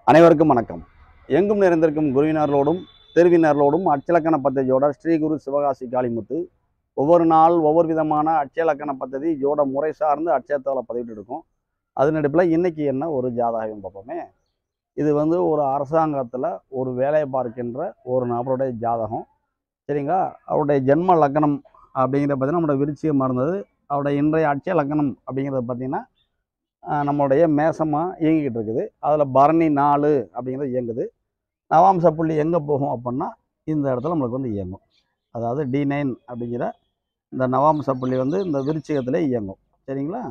அனைவருக்கும் வணக்கம் எங்கும் நிறைந்திருக்கும் குருவினர்களோடும் தெருவினர்களோடும் அச்சலக்கண பദ്ധதியோட ஸ்ரீ குரு சிவகாசி காளிமுத்து ஒவ்வொரு நாள் ஒவ்வொரு விதமான அச்சலக்கண பദ്ധதி ஜோட முறை சார்ந்து அச்சயத்தால் பதிவிட்டு இருக்கோம் அது நடுப்பில் இன்னைக்கு என்ன ஒரு ஜாதகம் பார்ப்போமே இது வந்து ஒரு அரசாங்கத்தில் ஒரு வேலையை பார்க்கின்ற ஒரு நபருடைய ஜாதகம் சரிங்களா அவருடைய ஜென்ம லக்னம் அப்படிங்கிறத பார்த்தீங்கன்னா நம்மளோட விருச்சிகம் இருந்தது அவருடைய இன்றைய அட்சய லக்னம் அப்படிங்கிறது பார்த்தீங்கன்னா ஆஹ் நம்மளுடைய மேசமாக இயங்கிக்கிட்டு இருக்குது அதில் பரணி நாலு அப்படிங்கிறது இயங்குது நவாம்ச புள்ளி எங்கே போகும் அப்படின்னா இந்த இடத்துல நம்மளுக்கு வந்து இயங்கும் அதாவது டி நைன் அப்படிங்கிற இந்த நவாம்ச புள்ளி வந்து இந்த விருச்சிகத்திலே இயங்கும் சரிங்களா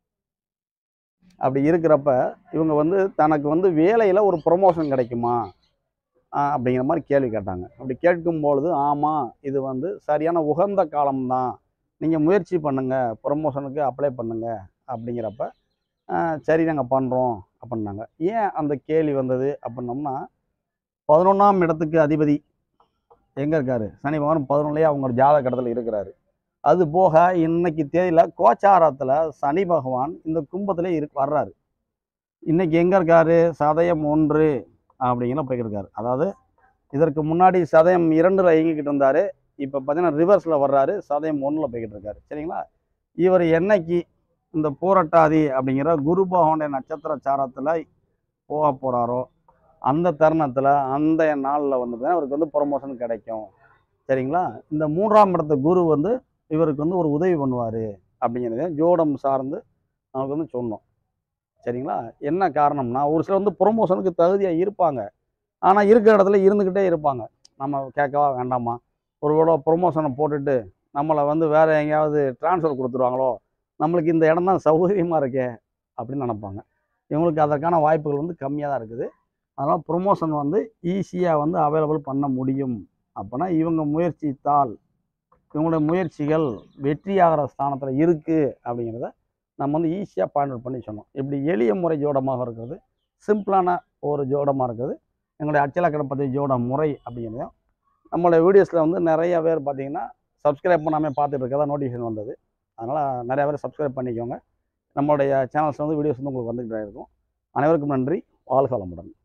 அப்படி இருக்கிறப்ப இவங்க வந்து தனக்கு வந்து வேலையில் ஒரு ப்ரொமோஷன் கிடைக்குமா ஆஹ் அப்படிங்கிற மாதிரி கேள்வி கேட்டாங்க அப்படி கேட்கும்பொழுது ஆமாம் இது வந்து சரியான உகந்த காலம்தான் நீங்கள் முயற்சி பண்ணுங்கள் ப்ரொமோஷனுக்கு அப்ளை பண்ணுங்கள் அப்படிங்கிறப்ப ஆஹ் சரி நாங்கள் பண்ணுறோம் அப்படின்னாங்க ஏன் அந்த கேள்வி வந்தது அப்படின்னோம்னா பதினொன்றாம் இடத்துக்கு அதிபதி எங்கே இருக்காரு சனி பகவான் பதினொன்றுலேயே அவங்க ஜாதக கடத்தில் இருக்கிறாரு அது போக இன்னைக்கு தேதியில் கோச்சாரத்தில் சனி பகவான் இந்த கும்பத்திலே இரு வர்றாரு இன்னைக்கு எங்கே இருக்காரு சதயம் ஒன்று அப்படிங்கிற போய்க்கிருக்காரு அதாவது இதற்கு முன்னாடி சதயம் இரண்டில் இயங்கிக்கிட்டு இருந்தார் இப்போ பார்த்தீங்கன்னா ரிவர்ஸில் வர்றாரு சதயம் ஒன்றில் போய்கிட்டு இருக்காரு சரிங்களா இவர் என்னைக்கு இந்த பூரட்டாதி அப்படிங்கிற குரு பகவானுடைய நட்சத்திர சாரத்தில் போக போகிறாரோ அந்த தருணத்தில் அந்த நாளில் வந்து பார்த்தீங்கன்னா அவருக்கு வந்து ப்ரொமோஷன் கிடைக்கும் சரிங்களா இந்த மூன்றாம் இடத்து குரு வந்து இவருக்கு வந்து ஒரு உதவி பண்ணுவார் அப்படிங்கிறத ஜோடம் சார்ந்து நமக்கு வந்து சொன்னோம் சரிங்களா என்ன காரணம்னா ஒரு சிலர் வந்து ப்ரொமோஷனுக்கு தகுதியாக இருப்பாங்க ஆனால் இருக்கிற இடத்துல இருந்துக்கிட்டே இருப்பாங்க நம்ம கேட்கவா வேண்டாமா ஒரு வேளை ப்ரொமோஷனை போட்டுட்டு நம்மளை வந்து வேறு எங்கேயாவது ட்ரான்ஸ்ஃபர் கொடுத்துருவாங்களோ நம்மளுக்கு இந்த இடம் தான் சௌகரியமாக இருக்கே அப்படின்னு நினைப்பாங்க இவங்களுக்கு அதற்கான வாய்ப்புகள் வந்து கம்மியாக தான் இருக்குது அதனால் ப்ரொமோஷன் வந்து ஈஸியாக வந்து அவைலபிள் பண்ண முடியும் அப்போனா இவங்க முயற்சித்தால் இவங்களுடைய முயற்சிகள் வெற்றியாகிற ஸ்தானத்தில் இருக்குது அப்படிங்கிறத நம்ம வந்து ஈஸியாக பாயிண்ட் அவுட் பண்ணி சொன்னோம் இப்படி எளிய முறை ஜோடமாக இருக்கிறது சிம்பிளான ஒரு ஜோடமாக இருக்குது எங்களுடைய அச்சலக்கண பற்றி ஜோட முறை அப்படிங்கிறதையும் நம்மளுடைய வீடியோஸில் வந்து நிறைய பேர் பார்த்தீங்கன்னா சப்ஸ்கிரைப் பண்ணாமல் பார்த்துட்டு இருக்கதா நோட்டிஃபிகேஷன் வந்தது அதனால் நிறைய பேர் சப்ஸ்கிரைப் பண்ணிக்கோங்க நம்மளுடைய சேனல்ஸ் வந்து வீடியோஸ் வந்து உங்களுக்கு வந்துக்கிட்டே இருக்கும் அனைவருக்கும் நன்றி வாழ்க வளமுடன்